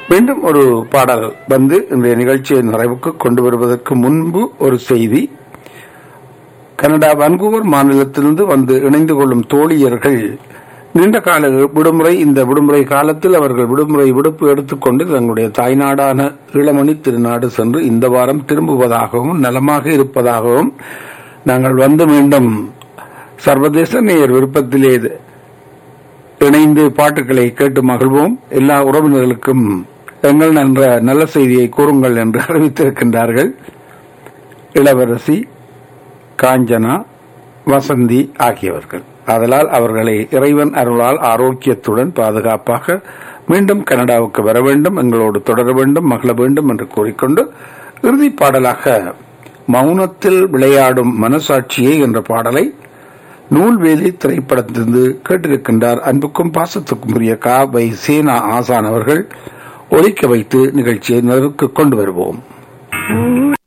மீண்டும் ஒரு பாடல் வந்து இன்றைய நிகழ்ச்சியை நிறைவுக்கு கொண்டு வருவதற்கு முன்பு ஒரு செய்தி கனடா வன்கூவர் மாநிலத்திலிருந்து வந்து இணைந்து கொள்ளும் தோழியர்கள் நீண்ட கால விடுமுறை இந்த விடுமுறை காலத்தில் அவர்கள் விடுமுறை விடுப்பு எடுத்துக்கொண்டு தங்களுடைய தாய்நாடான இளமணி திருநாடு சென்று இந்த வாரம் திரும்புவதாகவும் நலமாக இருப்பதாகவும் நாங்கள் வந்து மீண்டும் சர்வதேச நேயர் விருப்பத்திலே இணைந்து பாட்டுகளை கேட்டு மகிழ்வோம் எல்லா உறவினர்களுக்கும் எங்கள் என்ற நல்ல செய்தியை கூறுங்கள் என்று அறிவித்திருக்கின்றார்கள் இளவரசி காஞ்சனா வசந்தி ஆகியவர்கள் அதனால் அவர்களை இறைவன் அருளால் ஆரோக்கியத்துடன் பாதுகாப்பாக மீண்டும் கனடாவுக்கு வர வேண்டும் எங்களோடு தொடர வேண்டும் மகிழ வேண்டும் என்று கூறிக்கொண்டு இறுதி பாடலாக மௌனத்தில் விளையாடும் மனசாட்சியே என்ற பாடலை நூல்வேலி திரைப்படத்திலிருந்து கேட்டிருக்கின்றார் அன்புக்கும் பாசத்துக்கும் உரிய கா வை சேனா ஆசான் அவர்கள் ஒலிக்க வைத்து நிகழ்ச்சியை நிறைவுக்கு கொண்டு வருவோம்